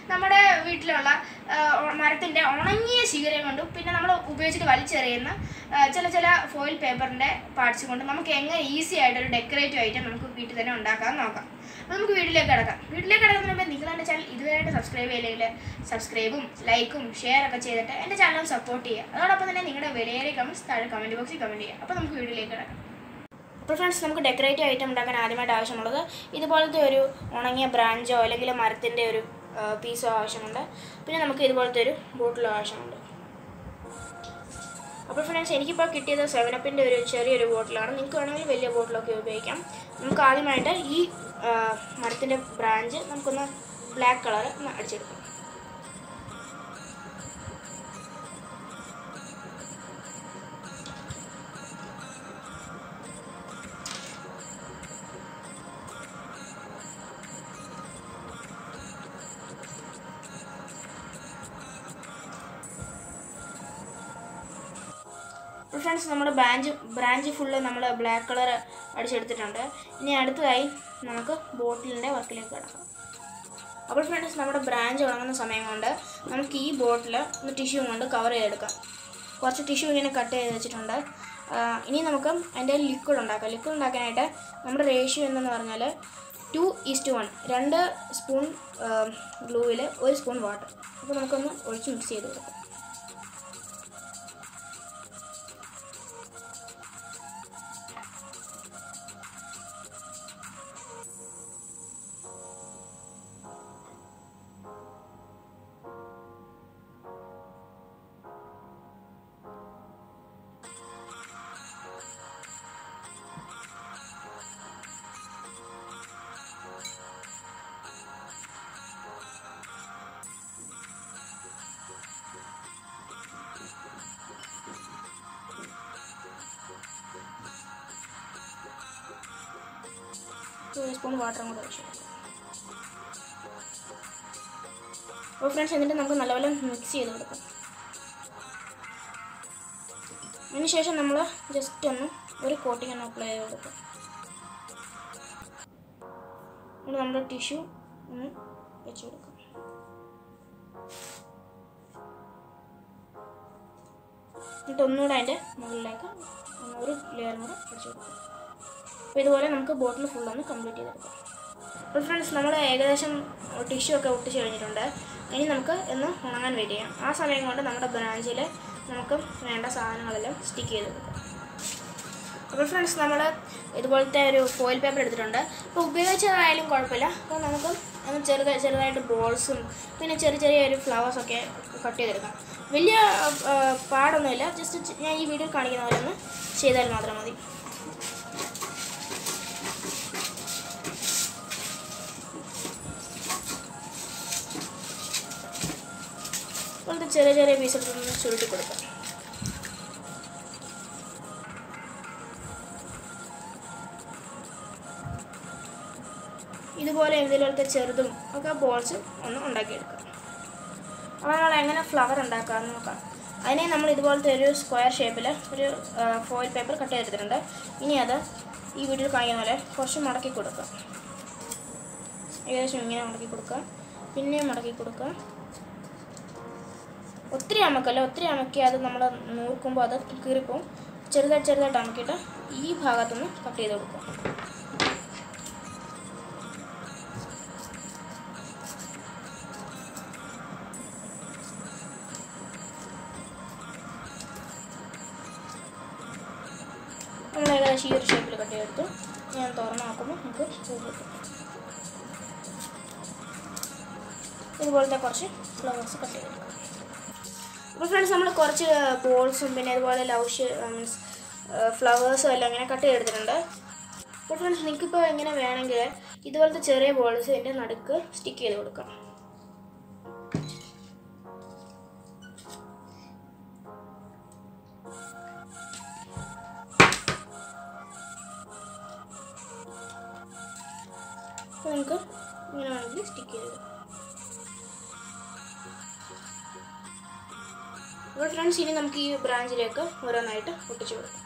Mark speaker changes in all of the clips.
Speaker 1: നമ്മുടെ വീട്ടിലുള്ള ആ, മരത്തിൻ്റെ ഉണങ്ങിയ ശിഖരം കൊണ്ടും പിന്നെ നമ്മൾ ഉപയോഗിച്ചിട്ട് വലിച്ചെറിയുന്ന ആ, ചില ചില ഫോയിൽ പേപ്പറിൻ്റെ പാർട്സ് കൊണ്ട് നമുക്ക് എങ്ങനെ ഈസി ആയിട്ട് ഒരു ഡെക്കറേറ്റീവ് ഐറ്റം നമുക്ക് വീട്ടിൽ തന്നെ ഉണ്ടാക്കാൻ നോക്കാം അപ്പോൾ നമുക്ക് വീട്ടിലേക്ക് കിടക്കാം വീട്ടിലേക്ക് കിടക്കുന്നതിന് മുമ്പ് നിങ്ങൾ എൻ്റെ ചാനൽ ഇതുവരെയായിട്ട് സബ്സ്ക്രൈബ് ചെയ്യില്ലെങ്കിൽ സബ്സ്ക്രൈബും ലൈക്കും ഷെയർ ഒക്കെ ചെയ്തിട്ട് എൻ്റെ ചാനൽ സപ്പോർട്ട് ചെയ്യുക അതോടൊപ്പം തന്നെ നിങ്ങളുടെ വിലയേറിയ കമൻസ് താഴെ കമൻറ്റ് ബോക്സിൽ കമൻറ്റ് ചെയ്യുക അപ്പോൾ നമുക്ക് വീട്ടിലേക്ക് കിടക്കാം അപ്പോൾ ഫ്രണ്ട്സ് നമുക്ക് ഡെക്കറേറ്റീവ് ഐറ്റം ഉണ്ടാക്കാൻ ആദ്യമായിട്ട് ആവശ്യമുള്ളത് ഇതുപോലത്തെ ഒരു ഉണങ്ങിയ ബ്രാഞ്ചോ അല്ലെങ്കിൽ മരത്തിൻ്റെ ഒരു പീസോ ആവശ്യമുണ്ട് പിന്നെ നമുക്ക് ഇതുപോലത്തെ ഒരു ബോട്ടിലോ ആവശ്യമുണ്ട് അപ്പോൾ ഫ്രണ്ട്സ് എനിക്കിപ്പോൾ കിട്ടിയത് സെവനപ്പിൻ്റെ ഒരു ചെറിയൊരു ബോട്ടിലാണ് നിങ്ങൾക്ക് വേണമെങ്കിൽ വലിയ ബോട്ടിലൊക്കെ ഉപയോഗിക്കാം നമുക്ക് ആദ്യമായിട്ട് ഈ മരത്തിൻ്റെ ബ്രാഞ്ച് നമുക്കൊന്ന് ബ്ലാക്ക് കളർ ഒന്ന് അടിച്ചെടുക്കാം അപ്പോൾ ഫ്രണ്ട്സ് നമ്മുടെ ബ്രാഞ്ച് ബ്രാഞ്ച് ഫുള്ള് നമ്മൾ ബ്ലാക്ക് കളർ അടിച്ചെടുത്തിട്ടുണ്ട് ഇനി അടുത്തതായി നമുക്ക് ബോട്ടിലിൻ്റെ വർക്കിലേക്ക് കിടക്കാം അപ്പോൾ ഫ്രണ്ട്സ് നമ്മുടെ ബ്രാഞ്ച് ഉണങ്ങുന്ന സമയം കൊണ്ട് നമുക്ക് ഈ ബോട്ടിൽ ഒന്ന് ടിഷ്യൂ കൊണ്ട് കവർ ചെയ്തെടുക്കാം കുറച്ച് ടിഷ്യൂ ഇങ്ങനെ കട്ട് ചെയ്ത് വെച്ചിട്ടുണ്ട് ആ, ഇനി നമുക്ക് അതിൻ്റെ ലിക്വിഡ് ഉണ്ടാക്കാം ലിക്വിഡ് ഉണ്ടാക്കാനായിട്ട് നമ്മുടെ റേഷ്യോ എന്തെന്ന് പറഞ്ഞാൽ ടു ഈസ്റ്റ് വൺ രണ്ട് സ്പൂൺ ഗ്ലൂവിൽ ഒരു സ്പൂൺ വാട്ടർ അപ്പോൾ നമുക്കൊന്ന് ഒഴിച്ച് മിക്സ് ചെയ്ത് കൊടുക്കാം ഒരു സ്പൂൺ വാട്ടറും കൂടെ ഒഴിച്ചു കൊടുക്കാം അപ്പോൾ ഫ്രണ്ട്സ് എന്നിട്ട് നമുക്ക് നല്ലപോലെ മിക്സ് ചെയ്ത് കൊടുക്കാം അതിന് ശേഷം നമ്മൾ ജസ്റ്റ് ഒന്ന് ഒരു കോട്ടിങ് ഒന്ന് അപ്ലൈ ചെയ്ത് കൊടുക്കാം എന്നിട്ട് നമ്മുടെ ടിഷ്യൂ ഒന്ന് വെച്ച് കൊടുക്കാം എന്നിട്ട് ഒന്നുകൂടെ അതിൻ്റെ മുകളിലേക്ക് ഒരു ലെയറും കൂടെ വെച്ച് കൊടുക്കാം അപ്പോൾ ഇതുപോലെ നമുക്ക് ബോട്ടിൽ ഫുൾ ഒന്ന് കംപ്ലീറ്റ് ചെയ്തെടുക്കാം അപ്പോൾ ഫ്രണ്ട്സ് നമ്മൾ ഏകദേശം ടിഷ്യൂ ഒക്കെ ഒട്ടിച്ച് കഴിഞ്ഞിട്ടുണ്ട് ഇനി നമുക്ക് ഒന്ന് ഉണങ്ങാൻ വെയിറ്റ് ചെയ്യാം ആ സമയം കൊണ്ട് നമ്മുടെ ബ്രാഞ്ചിൽ നമുക്ക് വേണ്ട സാധനങ്ങളെല്ലാം സ്റ്റിക്ക് ചെയ്ത് കൊടുക്കാം അപ്പോൾ ഫ്രണ്ട്സ് നമ്മൾ ഇതുപോലത്തെ ഒരു ഫോയിൽ പേപ്പർ എടുത്തിട്ടുണ്ട് അപ്പോൾ ഉപയോഗിച്ചതായാലും കുഴപ്പമില്ല അപ്പോൾ നമുക്ക് ഒന്ന് ചെറുത ചെറുതായിട്ട് ബോൾസും പിന്നെ ചെറിയ ചെറിയ ഒരു ഫ്ലവേഴ്സൊക്കെ കട്ട് ചെയ്തെടുക്കാം വലിയ ആ, പാടൊന്നുമില്ല ജസ്റ്റ് ഞാൻ ഈ വീഡിയോ കാണിക്കുന്ന പോലെ ഒന്ന് ചെയ്താൽ മാത്രം മതി പോലത്തെ ചെറിയ ചെറിയ പീസ് എടുത്തൊന്ന് ചുരുട്ടി കൊടുക്കാം ഇതുപോലെ എന്തെങ്കിലുമൊക്കെ ചെറുതും ഒക്കെ ബോൾസ് ഒന്ന് ഉണ്ടാക്കിയെടുക്കാം അപ്പോൾ നമ്മൾ എങ്ങനെ ഫ്ലവർ ഉണ്ടാക്കാമെന്ന് നോക്കാം അതിനെ നമ്മൾ ഇതുപോലത്തെ ഒരു സ്ക്വയർ ഷേപ്പിൽ ഒരു ഫോയിൽ പേപ്പർ കട്ട് ചെയ്തെടുത്തിട്ടുണ്ട് ഇനി അത് ഈ വീഡിയോയിൽ കാണിക്കുന്ന പോലെ കുറച്ച് മടക്കി കൊടുക്കുക ഏകദേശം ഇങ്ങനെ മടക്കി കൊടുക്കുക പിന്നെയും മടക്കി കൊടുക്കുക ഒത്തിരി അമക്കല്ല ഒത്തിരി അമക്കി അത് നമ്മൾ നൂർക്കുമ്പോൾ അത് കീറിപ്പോവും ചെറുതായിട്ട് ചെറുതായിട്ട് അമക്കിയിട്ട് ഈ ഭാഗത്തുനിന്ന് കട്ട് ചെയ്ത് കൊടുക്കുക നമ്മൾ ഏകദേശം ഈ ഒരു ഷേപ്പിൽ കട്ട് ചെയ്തെടുത്തു ഞാൻ തുറന്ന് നോക്കുമ്പോൾ നമുക്ക് പൂ കിട്ടും ഇതുപോലത്തെ കുറച്ച് ഫ്ലവേഴ്സ് കട്ട് ചെയ്തെടുക്കാം അപ്പോൾ ഫ്രണ്ട്സ് നമ്മൾ കുറച്ച് ബോൾസും പിന്നെ അതുപോലെ ലവ് മീൻസ് ഫ്ലവേഴ്സും എല്ലാം ഇങ്ങനെ കട്ട് ചെയ്തെടുത്തിട്ടുണ്ട് അപ്പോൾ ഫ്രണ്ട്സ് നിങ്ങൾക്കിപ്പോൾ എങ്ങനെ വേണമെങ്കിൽ ഇതുപോലത്തെ ചെറിയ ബോൾസ് ഇതിൻ്റെ നടുക്ക് സ്റ്റിക്ക് ചെയ്ത് കൊടുക്കാം അപ്പോൾ നമുക്ക് ഇങ്ങനെ വേണമെങ്കിൽ സ്റ്റിക്ക് ചെയ്ത് കൊടുക്കാം അപ്പോൾ ഫ്രണ്ട്സ് ഇനി നമുക്ക് ഈ ബ്രാഞ്ചിലേക്ക് ഓരോന്നായിട്ട് ഒട്ടിച്ചു കൊടുക്കാം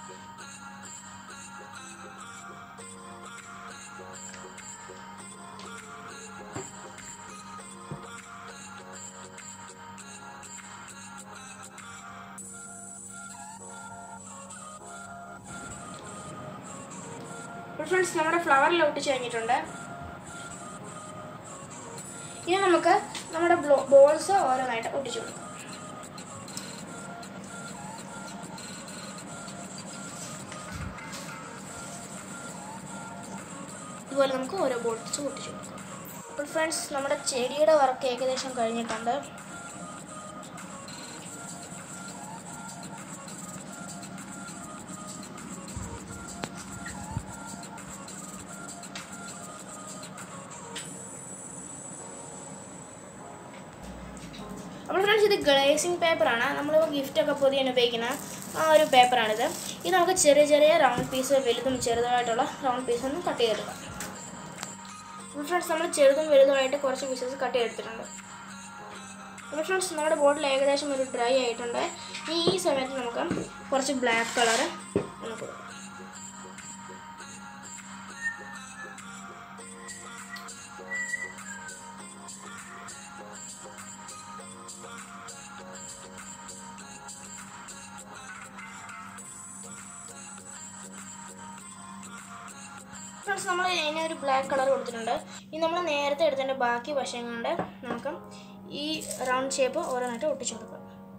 Speaker 1: ഫ്രണ്ട്സ് നമ്മുടെ ഫ്ലവറിൽ ഒട്ടിച്ച് കഴിഞ്ഞിട്ടുണ്ട് ഇനി നമുക്ക് നമ്മുടെ ബോൾസ് ഓരോന്നായിട്ട് ഒട്ടിച്ചു കൊടുക്കാം ഇതുപോലെ നമുക്ക് ഓരോ ബോൾസ് ഒട്ടിച്ചു കൊടുക്കാം അപ്പോൾ ഫ്രണ്ട്സ് നമ്മുടെ ചെടിയുടെ വർക്ക് ഏകദേശം കഴിഞ്ഞിട്ടുണ്ട് അപ്പോൾ ഫ്രണ്ട്സ് ഇത് ഗ്ലേസിങ് പേപ്പറാണ് നമ്മൾ ഗിഫ്റ്റൊക്കെ പൊതിയാൻ ഉപയോഗിക്കുന്ന ആ ഒരു പേപ്പറാണിത് ഇത് നമുക്ക് ചെറിയ ചെറിയ റൗണ്ട് പീസ് വലുതും ചെറുതായിട്ടുള്ള റൗണ്ട് പീസ് ഒന്ന് കട്ട് ചെയ്തെടുക്കാം അപ്പോൾ ഫ്രണ്ട്സ് നമ്മൾ ചെറുതും വലുതുമായിട്ട് കുറച്ച് പീസസ് കട്ട് ചെയ്തെടുത്തിട്ടുണ്ട് അപ്പോൾ ഫ്രണ്ട്സ് നമ്മുടെ ബോട്ടിൽ ഏകദേശം ഒരു ഡ്രൈ ആയിട്ടുണ്ട് ഇനി ഈ സമയത്ത് നമുക്ക് കുറച്ച് ബ്ലാക്ക് കളർ ഒന്ന് കൊടുക്കാം ഫ്രണ്ട്സ് നമ്മൾ ഇതിന് ഒരു ബ്ലാക്ക് കളർ കൊടുത്തിട്ടുണ്ട് ഇനി നമ്മൾ നേരത്തെ എടുത്തതിൻ്റെ ബാക്കി വശം കൊണ്ട് നമുക്ക് ഈ റൗണ്ട് ഷേപ്പ് ഓരോന്നായിട്ട് ഒട്ടിച്ചു കൊടുക്കാം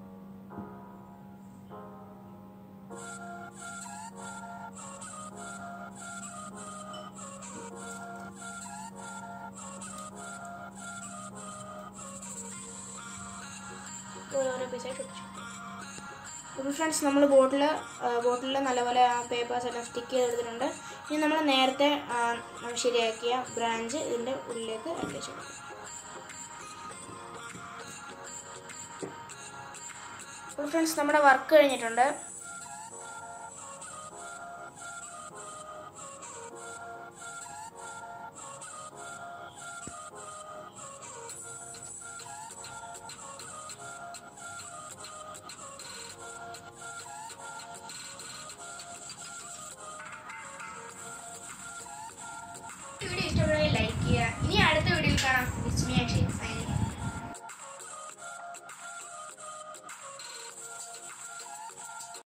Speaker 1: ഓരോരോ പീസായിട്ട് ഒട്ടിച്ചു അപ്പോൾ ഫ്രണ്ട്സ് നമ്മൾ ബോട്ടിൽ ബോട്ടിൽ നല്ലപോലെ ആ പേപ്പേഴ്സ് എല്ലാം സ്റ്റിക്ക് ചെയ്തെടുത്തിട്ടുണ്ട് ഇനി നമ്മൾ നേരത്തെ ആ, നമ്മൾ ശരിയാക്കിയ ബ്രാഞ്ച് ഇതിൻ്റെ ഉള്ളിലേക്ക് അറ്റാച്ച് കൊടുക്കും അപ്പോൾ ഫ്രണ്ട്സ് നമ്മുടെ വർക്ക് കഴിഞ്ഞിട്ടുണ്ട്